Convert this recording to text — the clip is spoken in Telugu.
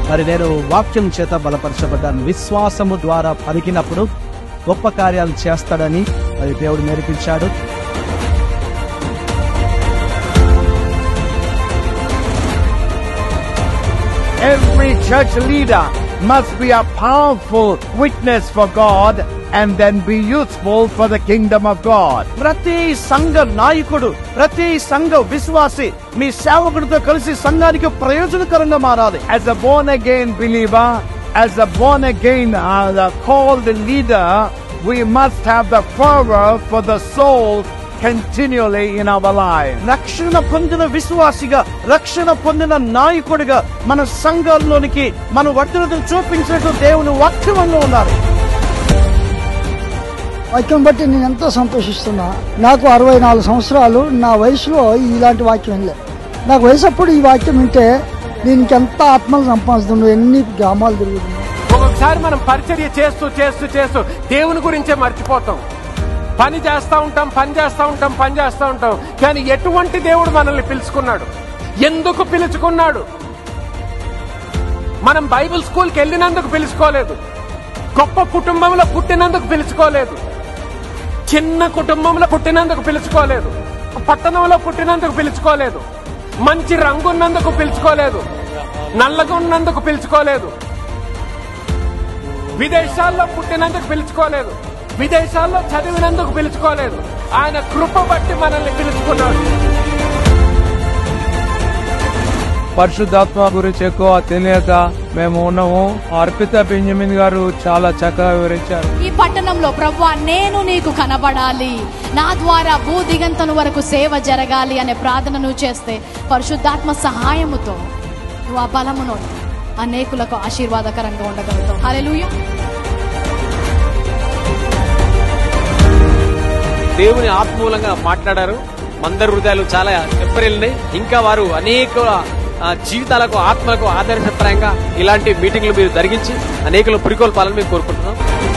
మరి నేను వాక్యం చేత బలపరచబడ్డాను విశ్వాసము ద్వారా పలికినప్పుడు గొప్ప కార్యాలు చేస్తాడని మరి దేవుడు నేర్పించాడు Every church leader must be a powerful witness for God and then be useful for the kingdom of God. ప్రతి సంఘ నాయకుడు ప్రతి సంఘ విశ్వాసి మీ సేవకుడితో కలిసి సంఘానికి ప్రయోజనకరంగా మారాలి As a born again believer, as a born again uh, the called leader, we must have the fervor for the soul continually in our lives. రక్షణ పొందిన విశ్వాసిగా రక్షణ పొందిన నాయకుడిగా మన సంఘాల్లోనికి మన వర్తనతను చూపించినట్టు దేవుని వాక్యంలో ఉండాలి వాక్యం బట్టి నేను ఎంతో సంతోషిస్తున్నా నాకు అరవై నాలుగు సంవత్సరాలు నా వయసులో ఇలాంటి వాక్యం వినలే నాకు వయసు అప్పుడు ఈ వాక్యం వింటే దీనికి ఎంత ఆత్మలు సంపాదిస్తుండో ఎన్ని గ్రామాలు తిరుగుతున్నాయి ఒక్కొక్కసారి మనం పరిచర్య చేస్తూ చేస్తూ చేస్తూ దేవుని గురించే మర్చిపోతాం పని చేస్తా ఉంటాం పని చేస్తా ఉంటాం పని చేస్తా ఉంటాం కానీ ఎటువంటి దేవుడు మనల్ని పిలుచుకున్నాడు ఎందుకు పిలుచుకున్నాడు మనం బైబిల్ స్కూల్కి వెళ్ళినందుకు పిలుచుకోలేదు గొప్ప కుటుంబంలో పుట్టినందుకు పిలుచుకోలేదు చిన్న కుటుంబంలో పుట్టినందుకు పిలుచుకోలేదు పట్టణంలో పుట్టినందుకు పిలుచుకోలేదు మంచి రంగు ఉన్నందుకు పిలుచుకోలేదు నల్లగా ఉన్నందుకు పిలుచుకోలేదు విదేశాల్లో పుట్టినందుకు పిలుచుకోలేదు విదేశాల్లో చదివినందుకు పిలుచుకోలేదు ఆయన కృప బట్టి మనల్ని పిలుచుకున్నాడు పరిశుద్ధాత్మ గురించి ఎక్కువ తెలియక మేము ఉన్నాము అర్పిత బెంజమిన్ గారు చాలా చక్కగా వివరించారు ఈ పట్టణంలో ప్రవ్వా నేను నీకు కనబడాలి నా ద్వారా భూ దిగంతను వరకు సేవ జరగాలి అనే ప్రార్థన నువ్వు చేస్తే పరిశుద్ధాత్మ సహాయముతో నువ్వు ఆ బలమును అనేకులకు ఆశీర్వాదకరంగా ఉండగలుగుతావు హల్లెలూయా దేవుని ఆత్మూలంగా మాట్లాడారు అందరి హృదయాలు చాలా తెప్పరిల్లినాయి ఇంకా వారు అనేక ఆ, జీవితాలకు ఆత్మలకు ఆదర్శప్రాయంగా ఇలాంటి మీటింగ్లు మీరు జరిగించి అనేకలు పురికొల్పాలని మేము కోరుకుంటున్నాం